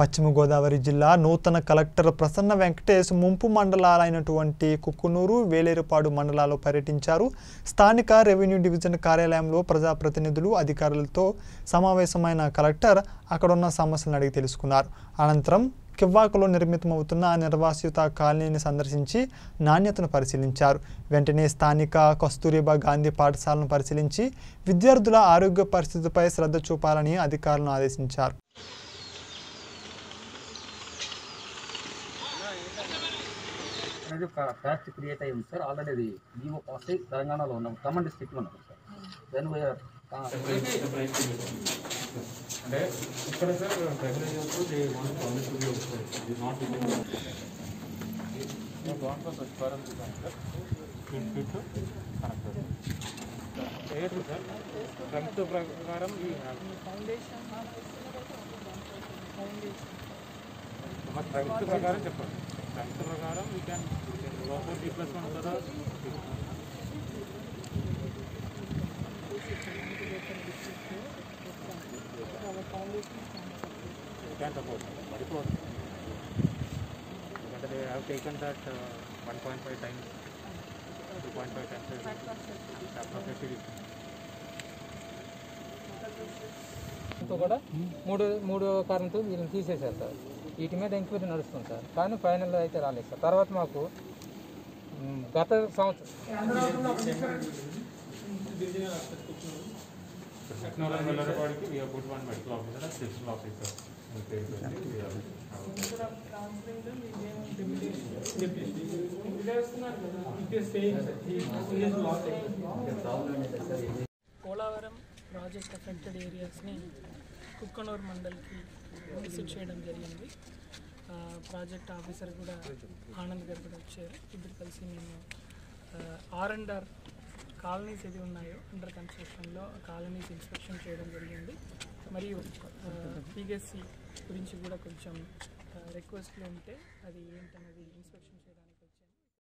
పశ్చిమ గోదావరి జిల్లా నూతన కలెక్టర్ ప్రసన్న వెంకటేష్ ముంపు మండలాలైనటువంటి కుక్కునూరు వేలేరుపాడు మండలాల్లో పర్యటించారు స్థానిక రెవెన్యూ డివిజన్ కార్యాలయంలో ప్రజాప్రతినిధులు అధికారులతో సమావేశమైన కలెక్టర్ అక్కడున్న సమస్యలను అడిగి తెలుసుకున్నారు అనంతరం కివ్వాకులో నిర్మితమవుతున్న నిర్వాసిత కాలనీని సందర్శించి నాణ్యతను పరిశీలించారు వెంటనే స్థానిక కస్తూరిబా గాంధీ పాఠశాలను పరిశీలించి విద్యార్థుల ఆరోగ్య పరిస్థితిపై శ్రద్ధ చూపాలని అధికారులను ఆదేశించారు అనేది ఒక ప్యాచ్ క్రియేట్ అయ్యి ఉంది సార్ ఆల్రెడీ అది ఈవో పాస్ అయ్యి తెలంగాణలో ఉన్నాం ఖమ్మం డిస్ట్రిక్ట్లో ఉన్నాం సార్ దెన్ వీఆర్ అంటే ఇక్కడ సార్ ప్రైమరీ అప్పుడు they want public to be outside ఇది not in government of restaurant sir fit fit connected eight sir strength ప్రకారం ఈ మా స్ట్రెంత్ ప్రకారం చెప్పండి స్ట్రెంత్ ప్రకారం we can forty plus one కదా క్యాన్ సపోర్ట్ పడిపోదు ఎందుకంటే they have taken that one point five times two point five times తో కూడా మూడు మూడు కారణంతో వీళ్ళని తీసేశారు సార్ వీటి మీద ఎంక్వైరీ నడుస్తుంది సార్ కానీ ఫైనల్ అయితే రాలేదు సార్ తర్వాత మాకు మ్, గత సంవత్సరం టెక్నాలజీ వెళ్ళేవాడికి we put one medical officer and six officer మీ పేరు పెట్టి we have- Polavaram project affected ఏరియాస్ని కుక్కనూరు మండల్కి విజిట్ చేయడం జరిగింది ఆ, ప్రాజెక్ట్ ఆఫీసర్ కూడా ఆనంద్ గారు కూడా వచ్చారు ఇద్దరు కలిసి మేము ఆర్ అండ్ ఆర్ కాలనీస్ ఏది ఉన్నాయో అండర్ కన్స్ట్రక్షన్లో కాలనీస్ ఇన్స్పెక్షన్ చేయడం జరిగింది మరియు పీగెస్సి గురించి కూడా కొంచెం రిక్వెస్ట్లు ఉంటే అది ఏంటనేది ఇన్స్పెక్షన్ చేయడానికి